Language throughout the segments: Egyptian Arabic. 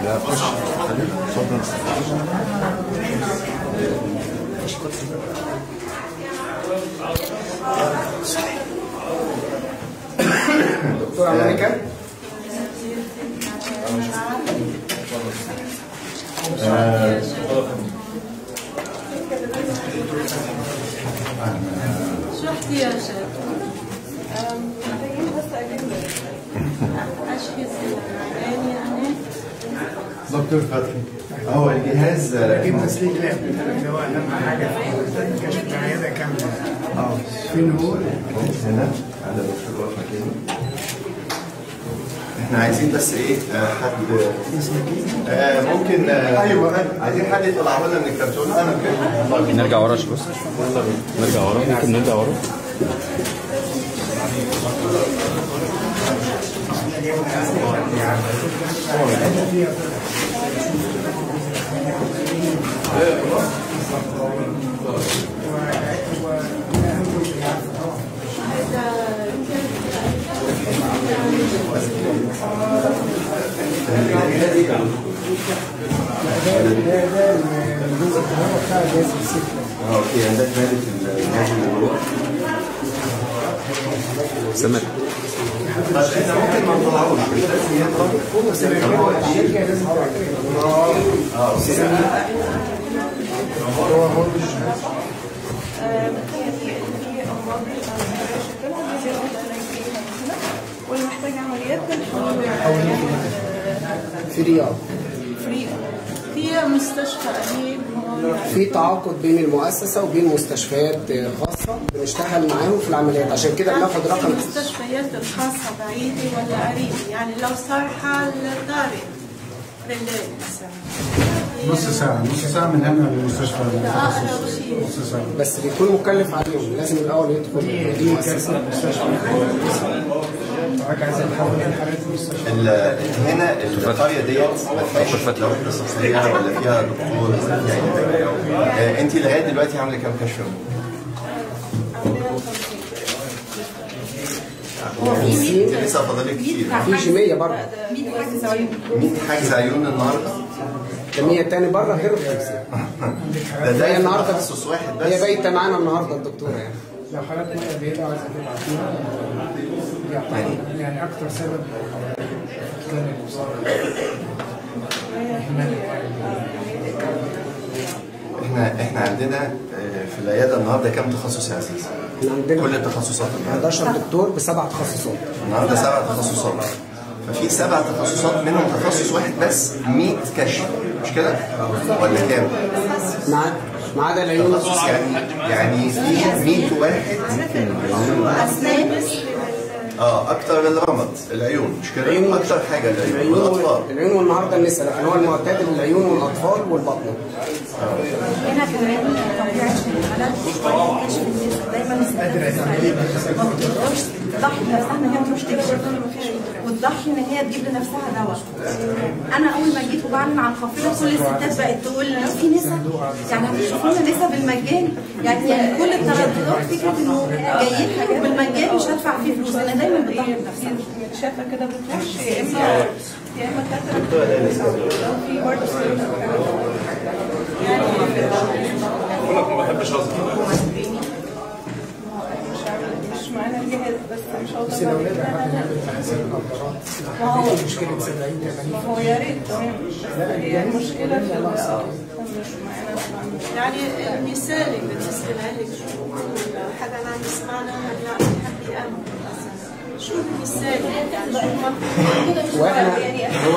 لا خش خليك اتفضل دكتور امريكا شو احتياجك؟ محتاجين بس أجنبي أشخاص يعني يعني دكتور فتحي هو الجهاز جيب تسليك لاب اللي هو اهم حاجه في كشف العياده كامله اه فين هو؟ هنا على دكتور وفا كده احنا عايزين بس ايه آه، حد آه، ممكن ايوه عايزين حد يطلعه لنا من الكرتون انا كده نرجع ورا شوي نرجع ورا ممكن نرجع ورا ده ده الجزء الكهرباء بتاع جهاز السكه اه اوكي عندك مادة الجهاز اللي جوه سمك طب احنا ممكن ما نطلعوش مش لازم يطلع الشركه لازم تعمل اه اوكي هو هو مش واللي محتاج عمليات في رياض فري في مستشفى قريب هون في تعاقد بين المؤسسه وبين مستشفيات خاصه بنشتغل معاهم في العمليات عشان كده بناخد رقم المستشفيات الخاصة بعيدة ولا قريبة يعني لو صار حال طارئ بالليل مثلا نص ساعة نص ساعة من هنا للمستشفى ده أقرب شيء نص ساعة بس بيكون مكلف عليهم لازم الاول يدخل دي مؤسسه حضرتك عايز تحول الحالات المستشفى ال- هنا القريه ديت ما فيهاش لو احنا صحيه ولا فيها دكتور ولا فيها اي حاجه انت لغايه دلوقتي عامله كام كشف انت لسه فاضلك كتير في جمية بره 100 حجز عيون النهارده جمية تاني بره غير الخمسين ده ده هي النهارده تخصص واحد بس هي بايته معانا النهارده الدكتوره يعني لو حالات مية بيضاء عايزة تبقى فيها يعني يعني أكتر سبب كان احنا احنا عندنا آه، في العياده النهارده كام تخصص يا عزيز؟ احنا عندنا كل التخصصات النهارده 11 دكتور بسبع تخصصات النهارده سبع تخصصات ففي سبع تخصصات منهم تخصص واحد بس 100 كشف مش كده؟ ولا كام؟ مع ما عدا العيون تخصص يعني يعني في 100 واحد اه اكتر الرمد العيون مش كده؟ العيون. اكتر حاجه العيون العيون والاطفال العيون والنهارده النساء لكن هو المعتاد العيون والاطفال والبطن هنا في العلم طبيعة الحالات كشف النساء دايما الستات ما بتقدرش تضحي بنفسها ان هي تروح تكشف وتضحي ان هي تجيب لنفسها دواء انا اول ما جيت وبعلن عن خفيره كل الستات بقت تقول لي في نسا يعني هتشوفونا نسا بالمجان يعني يعني كل الترددات فكره انه جايين حاجات بالمجان مش هدفع فيه فلوس انا دايما بضحي بنفسها شايفة كده بتخش يا إما يا إما كاترة لو في برضه مش معانا الجهاز بس مش بس هقدر لو نقدر حتى نعمل محاسن النظارات في مشكلة 70 80 هو يا ريت تمام بس هي المشكلة في ال- اه مش معانا يعني مثالي بالنسبة لك شو حدا عم يسمعنا هلا حد يأمن مثلا شو المثالي يعني شو المطلوب واحنا هو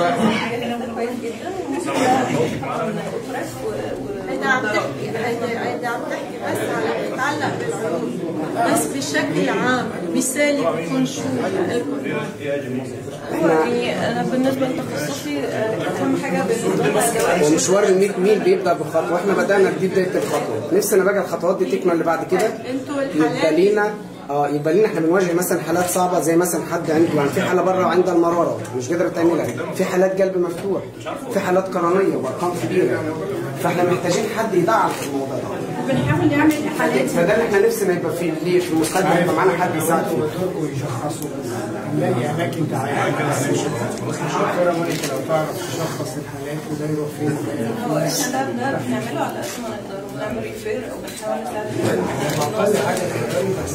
هيدا عم تحكي هيدا هيدا عم تحكي بس على يتعلق بالعلوم بس بشكل عام مثالي بيكون شو لكم يعني انا بالنسبه لتخصصي آه، اهم حاجه بالنسبه للادوات ومشوار ال 100 ميل بيبدا بخطوه واحنا بدانا دي بدايه الخطوه نفسنا بقى الخطوات دي تكمل اللي بعد كده انتوا يبقى الحالات لينا اه يبقى لينا احنا بنواجه مثلا حالات صعبه زي مثلا حد عنده يعني في حاله بره عندها المراره مش قادره تعملها في حالات قلب مفتوح في حالات قرنيه وارقام كبيره فاحنا محتاجين حد يدعم في الموضوع ده بنحاول نعمل حالات فده اللي احنا نفسنا يبقى في ليه في المستقبل يبقى معانا حد يساعد فيه دكتور ويشخصوا بس نلاقي اماكن تعيين دكتوره مونيكا لو تعرف تشخص الحالات وده يروح فين هو احنا ده ده بنعمله على قد ما نقدر ونعمل ريفير او بنحاول نساعد اقل حاجه تقدري بس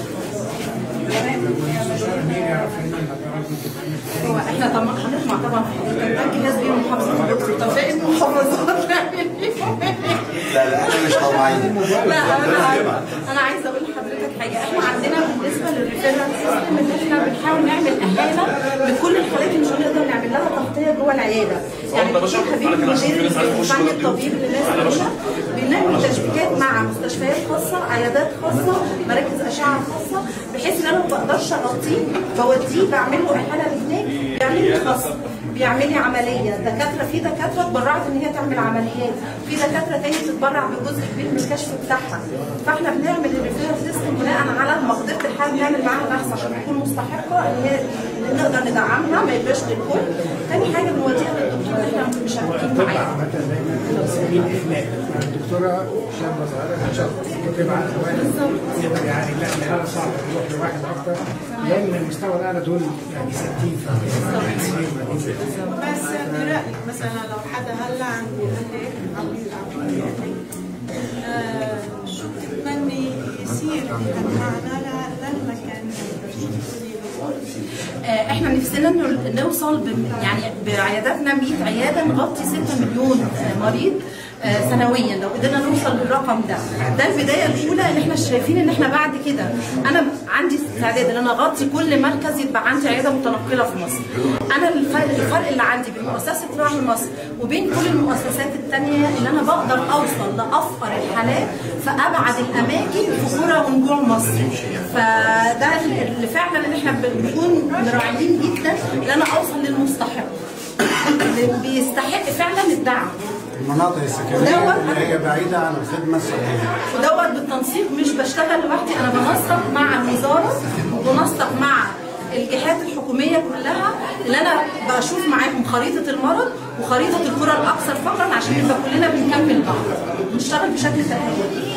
المستشار مين يعرف ان النظارات دي بتتعمل هو احنا طبعا هنطمع طبعا في حضرتك ده جهاز بيه محافظه القدس طب باقي المحافظات نعمل ايه؟ لا لا احنا مش طبيعيين لا انا انا عايزه اقول لحضرتك حاجه احنا عندنا بالنسبه للريفيرال سيستم ان احنا بنحاول نعمل احاله لكل الحالات اللي مش هنقدر نعمل لها تغطيه جوه العياده يعني الدكتور حبيب المدير المفني الطبيب اللي نازل هنا بنعمل تشبيكات مع مستشفيات خاصه عيادات خاصه مراكز اشعه خاصه بحيث ان انا ما بقدرش اغطيه بوديه بعمل له احاله هناك بيعمل لي خاص بيعمل لي عمليه دكاتره في دكاتره اتبرعت ان هي تعمل عمليات في دكاتره تاني بتتبرع بجزء كبير من الكشف بتاعها فاحنا بنعمل الريفيرال سيستم بناء على مقدره الحاله بنعمل معاها بحث عشان تكون مستحقه ان هي نقدر ندعمها ما يبقاش للكل تاني حاجه بنوديها للدكتور اللي احنا مشاركين الطب معاه عامة دايما سبيل إخلاء يعني الدكتورة شابة صغيرة بتشخص تبعت لواحد يقدر يعني لا الحالة صعبة تروح لواحد أكتر لأن المستوى الأعلى دول يعني 60 بس برأيي مثلا لو حدا هلا عنده هيك عميل عميل آه، شو بتتمني يصير بهالمعنى ل- للمكان شو بتقولي له؟ آه، احنا نفسنا انه نوصل ب- يعني بعياداتنا 100 عياده نغطي 6 مليون آه، مريض آه، سنويا لو قدرنا نوصل للرقم ده ده البدايه الاولى اللي احنا شايفين ان احنا بعد كده انا عندي استعداد ان انا اغطي كل مركز يبقى عندي عياده متنقله في مصر انا الفرق, الفرق اللي عندي بين مؤسسه راعي مصر وبين كل المؤسسات الثانيه ان انا بقدر اوصل لافقر الحالات في ابعد الاماكن في قرى ونجوع مصر فده اللي فعلا اللي احنا بنكون مراعيين جدا ان انا اوصل للمستحق اللي بيستحق فعلا الدعم المناطق السكنية اللي هي بعيدة عن الخدمة الصحية ودوت بالتنسيق مش بشتغل لوحدي انا بنسق مع الوزاره وبنسق مع الجهات الحكوميه كلها اللي انا بشوف معاهم خريطه المرض وخريطه القرى الاكثر فقرا عشان نبقى كلنا بنكمل بعض بنشتغل بشكل تهاوي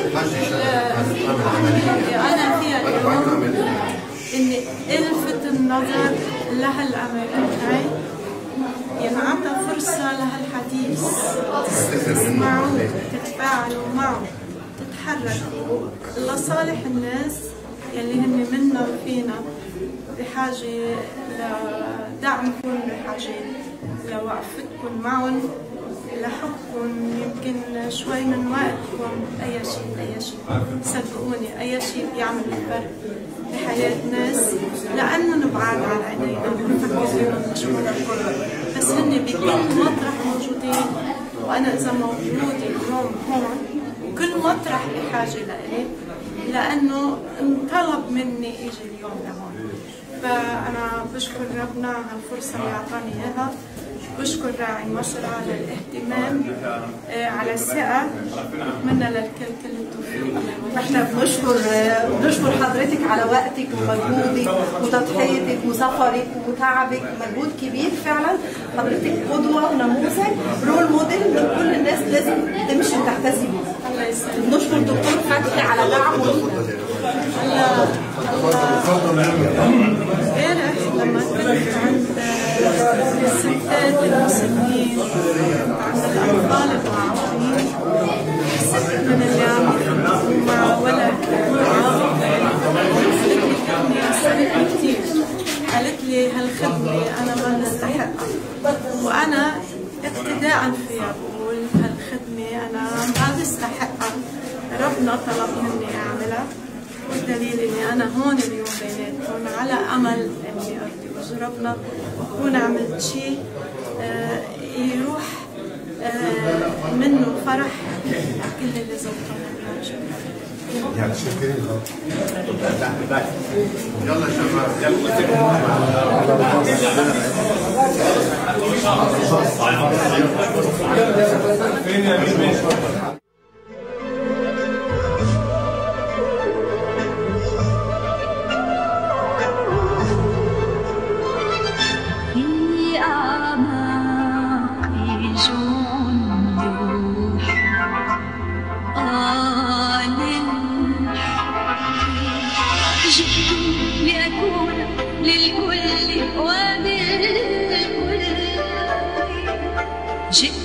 أنا فيها اليوم إني ألفت النظر لهالأماكن هاي ينعطى فرصة لهالحديث تسمعوه تتفاعلوا معه تتحركوا لصالح الناس يلي هن منا وفينا بحاجة لدعمكم بحاجة لوقفتكم معهم لحبكم يمكن شوي من وقتكم أي شيء أي شيء صدقوني أي شيء بيعمل الفرق بحياة ناس لأنهم بعاد عن عينينا بنفكر فيهم مش مرة بس هن بكل مطرح موجودين وأنا إذا موجودة اليوم هون كل مطرح بحاجة لإلي لأنه انطلب مني إجي اليوم لهون فأنا بشكر ربنا على الفرصة اللي أعطاني إياها بشكر راعي مصر على الاهتمام آه، على الثقة بتمنى للكل كل التوفيق احنا بنشكر بنشكر حضرتك على وقتك ومجهودك وتضحيتك وسفرك وتعبك مجهود كبير فعلا حضرتك قدوه ونموذج رول موديل لكل الناس لازم تمشي وتحتذي بيه الله يسلمك بنشكر الدكتور فتحي على دعمه لينا امبارح لما كنت عند الستات المسنين عند الاطفال المعاقين ست من اللي عم يخدموا مع ولد معاق أثرتني كثير قالت لي هالخدمة أنا ما بستحقها وأنا اقتداء فيها بقول هالخدمة أنا ما بستحقها ربنا طلب مني أعملها والدليل اني انا هون اليوم بيناتكم على امل اني ارضي وجه ربنا واكون عملت شيء آه، يروح آه، منه فرح كل اللي زوجتنا اليوم يعني شكرا يلا شباب يلا في أعماق جنوح جئت